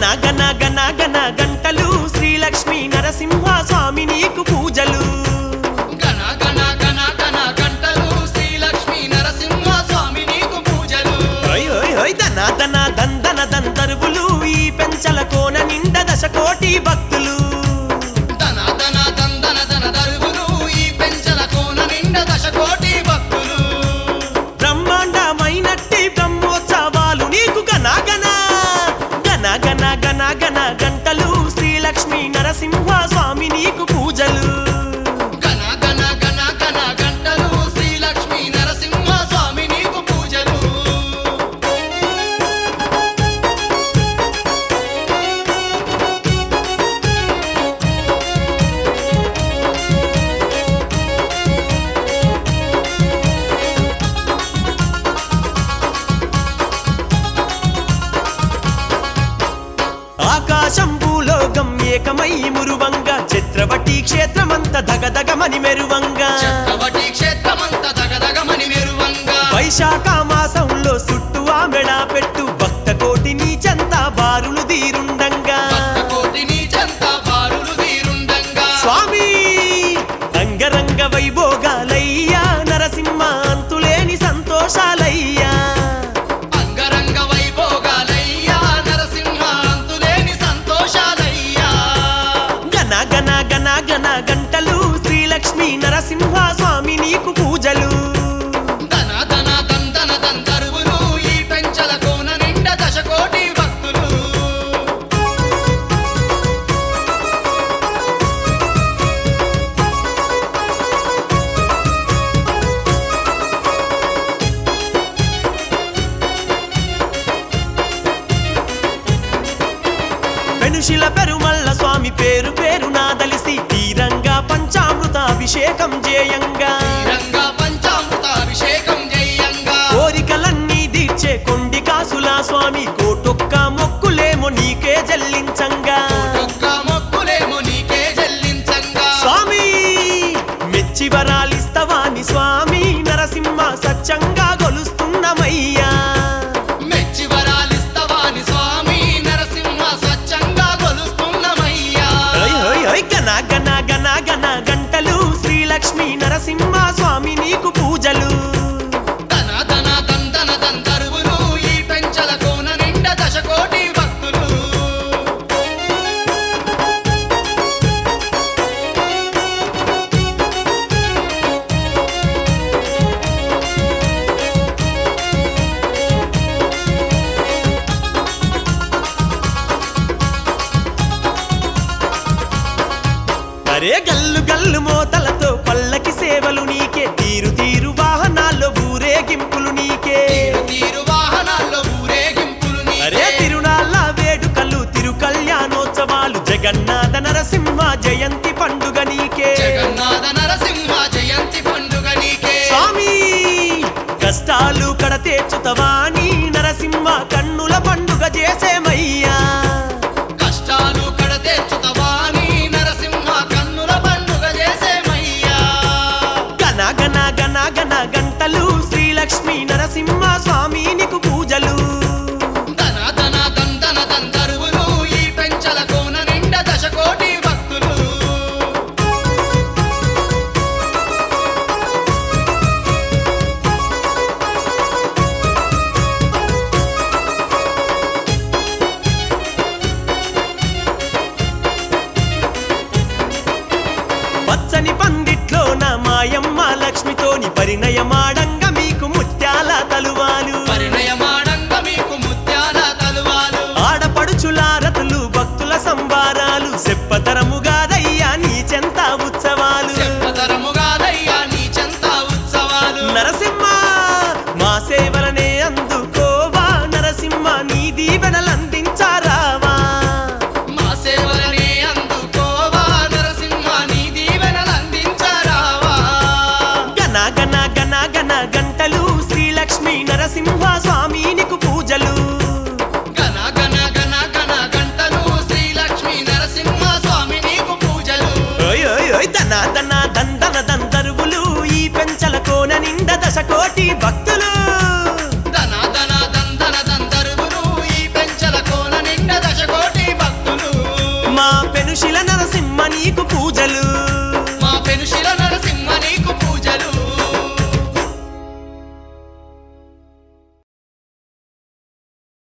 గన గన గన గన గంటలు శ్రీలక్ష్మీ నరసింహ స్వామి నీకు పూజలు గణ గణ గణ గణ గంటలు శ్రీలక్ష్మీ నరసింహ స్వామి నీకు పూజలు ఓయ్ ఓయ్ ఓయ్ దన దన దందన దందరువులు ఈ పెంచల కోన నిండ దశ కోటి భక్తులు ధన ధన దందన ధన దరువులు ఈ పెంచల కోన నిండ దశ కోటి భక్తులు బ్రహ్మాండమైనట్టి బ్రహ్మోత్సవాలు నీకు గన గన గన గన గన గన గంటలు శ్రీలక్ష్మీ నరసింహ స్వామి నీకు పూజలు గణ గణ గణ గణ గంటలు శ్రీలక్ష్మీ నరసింహ స్వామి నీకు పూజలు ఆకాశం భూలోకం ఏకమై మురువంగా చిత్రవటి క్షేత్రమంత దగదగమని మెరువంగా చక్రవటి క్షేత్రమంత దగదగమని మెరువంగా వైశాఖ మాసంలో సుట్టు ఆమెడ పెట్టు భక్త కోటి నీ చెంత బారులు తీరుండంగా భక్త కోటిని చెంత బారులు తీరుండంగా స్వామి అంగరంగ వైభోగాలయ్యా నరసింహ అంతులేని సంతోషాలయ్యా అంగరంగ వైభోగాలయ్యా నరసింహ అంతులేని సంతోషాలయ్యా గన గన గన గన గంటలు శ్రీలక్ష్మీ నరసింహ స్వామి నీకు పూజలు ధన ధన దందన దందరువులు ఈ పెంచల కోన నిండ దశ కోటి భక్తులు పెనుశిల పెరుమల్ల స్వామి పేరు పేరు నాదలిసి తీరంగా పంచామృత అభిషేకం జేయంగా రంగా పంచామృత అభిషేకం జయంగా కోరికలన్నీ తీర్చే కొండి కాసులా స్వామి కోటొక్క మొక్కులేమో నీకే జల్లించంగా ఒక్క మొక్కులేమో నీకే చెల్లించంగా స్వామి మెచ్చి వరాలిస్తవాని స్వామి నరసింహ సత్యంగా గొలుస్తున్నమయ్యా మెచ్చి వరాలిస్తవాని స్వామి నరసింహ స్వచ్ఛంగా కొలుస్తున్నమయ్యా ఓయ్ ఓయ్ ఓయ్ గన గన గన గన గంటలు శ్రీలక్ష్మీ నరసింహ స్వామి నీకు పూజలు ధన ధన దందన దందరువులు ఈ పెంచల కోన నిండ దశ కోటి భక్తులు అరే గల్లు గల్లు మోతలతో పల్లకి సేవలు నీకే తీరు తీరు వాహనాల్లో ఊరేగింపులు నీకే తీరు తీరు వాహనాల్లో ఊరేగింపులు అరే నీకే తిరునాళ్ళ వేడుకలు తిరు కళ్యాణోత్సవాలు జగన్నాథ నరసింహ జయంతి పండుగ నీకే జగన్నాథ నరసింహ జయంతి పండుగ నీకే స్వామి కష్టాలు కడతేర్చుతవాని నరసింహ కన్నుల పండుగ చేసేమయ్యా కష్టాలు కడతేర్చుతవాని నరసింహ కన్నుల పండుగ చేసేమయ్యా గన గన గన గన గంటలు శ్రీలక్ష్మీ నరసింహ స్వామి నీకు పూజలు ధన ధన దందన దందరువులు ఈ పెంచల కోన నిండ దశ కోటి భక్తులు పచ్చని పందిట్లో నా మాయమ్మ లక్ష్మితోని పరిణయమా